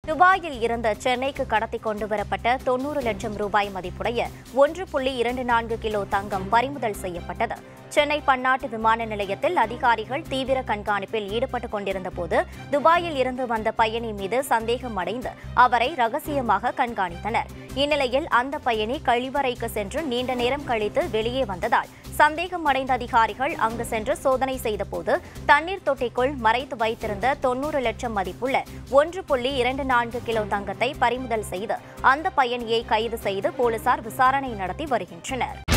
துபாயில் இருந்து சென்னைக்கு கடத்தி கொண்டு வரப்பட்ட தொன்னூறு லட்சம் ரூபாய் மதிப்புடைய ஒன்று புள்ளி இரண்டு நான்கு கிலோ தங்கம் பறிமுதல் செய்யப்பட்டது சென்னை பன்னாட்டு விமான நிலையத்தில் அதிகாரிகள் தீவிர கண்காணிப்பில் ஈடுபட்டுக் கொண்டிருந்த போது துபாயில் இருந்து வந்த பயணி மீது சந்தேகம் அடைந்து அவரை ரகசியமாக கண்காணித்தனர் இந்நிலையில் அந்த பயணி கழிவறைக்கு சென்று நீண்ட நேரம் கழித்து வெளியே வந்ததால் சந்தேகம் அடைந்த அதிகாரிகள் அங்கு சென்று சோதனை செய்தபோது தண்ணீர் தொட்டிக்குள் மறைத்து வைத்திருந்த தொன்னூறு லட்சம் மதிப்புள்ள ஒன்று புள்ளி இரண்டு நான்கு கிலோ தங்கத்தை பறிமுதல் செய்து அந்த பயணியை கைது செய்து போலீசார் விசாரணை நடத்தி வருகின்றனர்